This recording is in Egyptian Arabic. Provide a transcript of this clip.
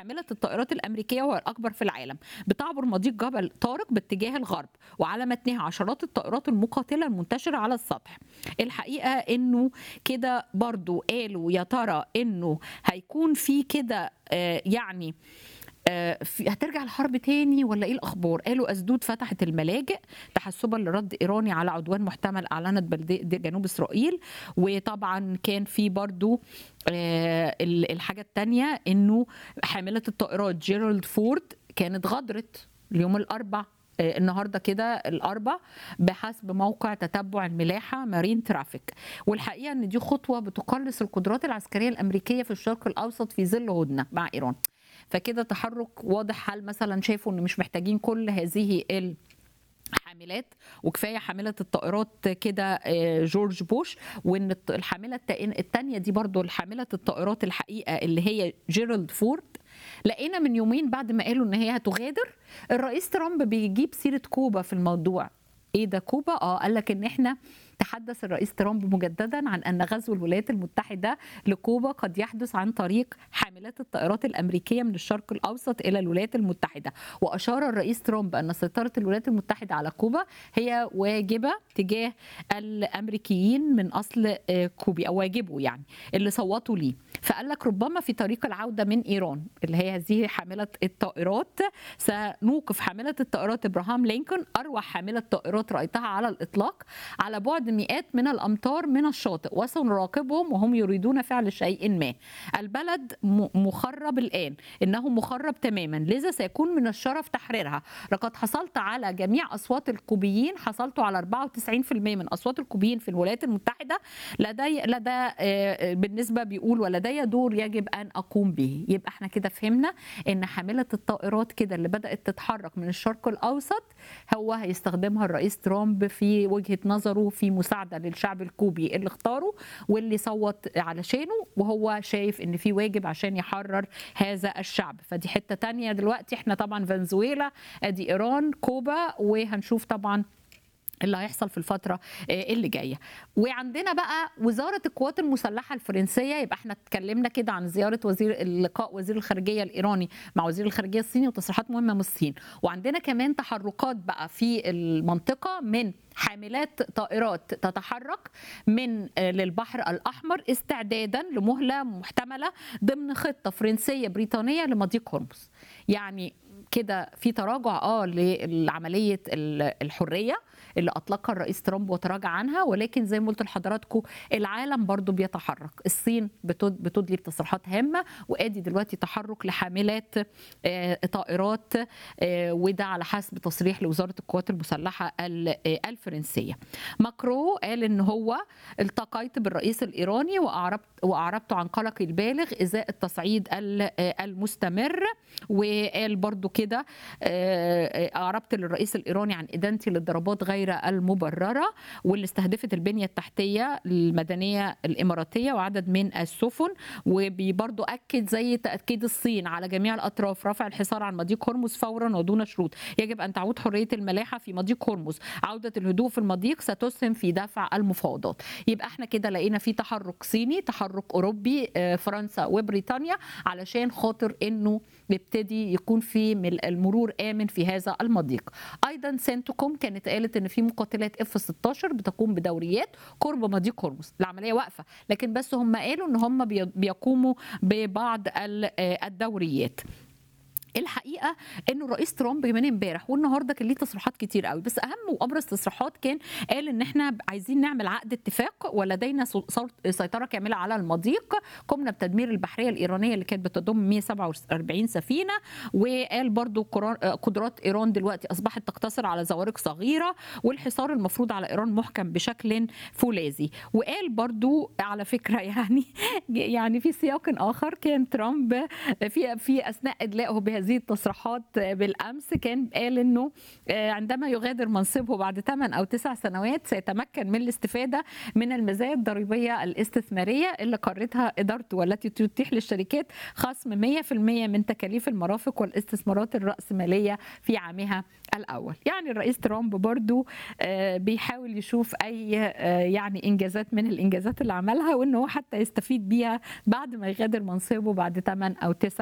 حامله الطائرات الامريكيه وهو الاكبر في العالم بتعبر مضيق جبل طارق باتجاه الغرب وعلى متنها عشرات الطائرات المقاتله المنتشره على السطح الحقيقه انه كده برضو قالوا يا ترى انه هيكون في كده آه، يعني آه، في- هترجع الحرب تاني ولا ايه الاخبار؟ قالوا اسدود فتحت الملاجئ تحسبا لرد ايراني على عدوان محتمل اعلنت بلديه جنوب اسرائيل وطبعا كان في برضو آه، ال- الحاجه الثانيه انه حامله الطائرات جيرالد فورد كانت غادرت اليوم الاربع آه، النهارده كده الاربع بحسب موقع تتبع الملاحه مارين ترافيك والحقيقه ان دي خطوه بتقلص القدرات العسكريه الامريكيه في الشرق الاوسط في ظل هدنه مع ايران فكده تحرك واضح هل مثلا شايفوا ان مش محتاجين كل هذه ال حاملات وكفايه حامله الطائرات كده آه، جورج بوش وان الط- الحامله الثانيه دي برضو الحامله الطائرات الحقيقه اللي هي جيرالد فورد لقينا من يومين بعد ما قالوا ان هي هتغادر الرئيس ترامب بيجيب سيره كوبا في الموضوع ايه ده كوبا اه قال لك ان احنا تحدث الرئيس ترامب مجددا عن ان غزو الولايات المتحده لكوبا قد يحدث عن طريق حاملات الطائرات الامريكيه من الشرق الاوسط الى الولايات المتحده واشار الرئيس ترامب ان سيطره الولايات المتحده على كوبا هي واجبه تجاه الامريكيين من اصل آه، كوبي او واجبه يعني اللي صوتوا ليه فقال لك ربما في طريق العوده من ايران اللي هي هذه حامله الطائرات سنوقف حامله الطائرات ابراهام لينكولن اروع حامله طائرات رايتها على الاطلاق على بعد مئات من الامتار من الشاطئ وسنراقبهم وهم يريدون فعل شيء ما البلد م- مخرب الان انه مخرب تماما لذا سيكون من الشرف تحريرها لقد حصلت على جميع اصوات الكوبيين حصلت على 94% من اصوات الكوبيين في الولايات المتحده لدي لدى آه، بالنسبه بيقول ولدي دور يجب ان اقوم به يبقى احنا كده فهمنا ان حامله الطائرات كده اللي بدات تتحرك من الشرق الاوسط هو هيستخدمها الرئيس ترامب في وجهه نظره في مساعده للشعب الكوبي اللي اختاره واللي صوت علشانه وهو شايف ان في واجب عشان يحرر هذا الشعب فدي حته تانية دلوقتي احنا طبعا فنزويلا ادي ايران كوبا وهنشوف طبعا اللي هيحصل في الفترة آه، اللي جاية وعندنا بقى وزارة القوات المسلحة الفرنسية يبقى احنا اتكلمنا كده عن زيارة وزير اللقاء وزير الخارجية الإيراني مع وزير الخارجية الصيني وتصريحات مهمة من الصين وعندنا كمان تحركات بقى في المنطقة من حاملات طائرات تتحرك من آه، للبحر الأحمر استعدادا لمهلة محتملة ضمن خطة فرنسية بريطانية لمضيق هرمز يعني كده في تراجع اه لعمليه ال- الحريه اللي اطلقها الرئيس ترامب وتراجع عنها ولكن زي ما قلت لحضراتكم العالم برضو بيتحرك الصين بتد- بتدلي بتصريحات هامه وادي دلوقتي تحرك لحاملات آه، طائرات آه، وده على حسب تصريح لوزاره القوات المسلحه ال- آه، الفرنسيه ماكرو قال ان هو التقيت بالرئيس الايراني واعربت واعربت عن قلقي البالغ ازاء التصعيد ال- آه، المستمر وقال برضو كده آه، آه، أعربت للرئيس الإيراني عن إدانتي للضربات غير المبررة واللي استهدفت البنية التحتية المدنية الإماراتية وعدد من السفن وبرضو أكد زي تأكيد الصين على جميع الأطراف رفع الحصار عن مضيق هرمز فورا ودون شروط يجب أن تعود حرية الملاحة في مضيق هرمز عودة الهدوء في المضيق ستسهم في دفع المفاوضات يبقى احنا كده لقينا في تحرك صيني تحرك أوروبي آه، فرنسا وبريطانيا علشان خاطر انه يبتدي يكون في مل- المرور امن في هذا المضيق ايضا سنتكوم كانت قالت ان في مقاتلات اف 16 بتقوم بدوريات قرب مضيق هرمز العمليه واقفه لكن بس هم قالوا ان هم بي- بيقوموا ببعض ال- آه، الدوريات الحقيقه انه الرئيس ترامب من امبارح والنهارده كان ليه تصريحات كتير قوي بس اهم وابرز تصريحات كان قال ان احنا عايزين نعمل عقد اتفاق ولدينا سل- سل- سيطره كامله على المضيق قمنا بتدمير البحريه الايرانيه اللي كانت بتضم 147 سفينه وقال برضو قرار- قدرات ايران دلوقتي اصبحت تقتصر على زوارق صغيره والحصار المفروض على ايران محكم بشكل فولاذي وقال برضو على فكره يعني يعني في سياق اخر كان ترامب في في اثناء ادلائه بهذه التصريحات بالامس كان قال انه عندما يغادر منصبه بعد 8 او 9 سنوات سيتمكن من الاستفاده من المزايا الضريبيه الاستثماريه اللي قررتها ادارته والتي تتيح للشركات خصم 100% من تكاليف المرافق والاستثمارات الراسماليه في عامها الاول يعني الرئيس ترامب برضو آه، بيحاول يشوف اي آه، يعني انجازات من الانجازات اللي عملها وان هو حتى يستفيد بيها بعد ما يغادر منصبه بعد 8 او 9